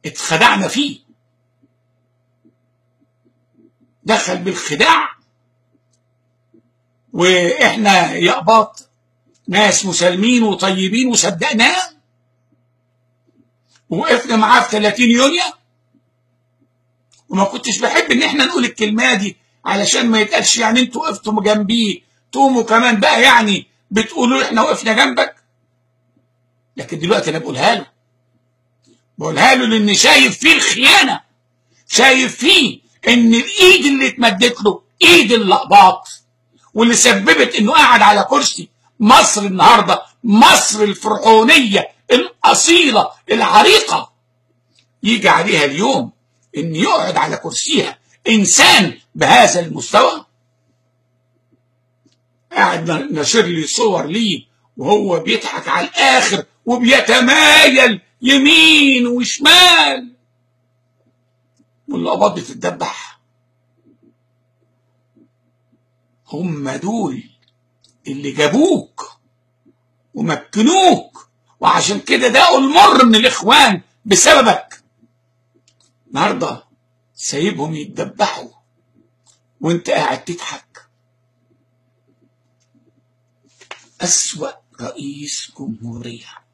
اتخدعنا فيه دخل بالخداع واحنا يا اباط ناس مسالمين وطيبين وصدقناه ووقفنا معاه في 30 يونيو وما كنتش بحب ان احنا نقول الكلمه دي علشان ما يتقالش يعني انتوا وقفتوا جنبيه تقوموا كمان بقى يعني بتقولوا احنا وقفنا جنبك لكن دلوقتي انا بقولها له بقولها له لان شايف فيه الخيانه شايف فيه ان الايد اللي اتمدت له ايد اللقباط واللي سببت انه قاعد على كرسي مصر النهارده مصر الفرعونيه الاصيله العريقه يجي عليها اليوم ان يقعد على كرسيها انسان بهذا المستوى قاعد نشر لي صور ليه وهو بيضحك على الاخر وبيتمايل يمين وشمال واللقبات بتتدبح هم دول اللي جابوك ومكنوك وعشان كده ده المر من الاخوان بسببك النهارده سايبهم يتدبحوا وانت قاعد تضحك أسوأ رئيس جمهورية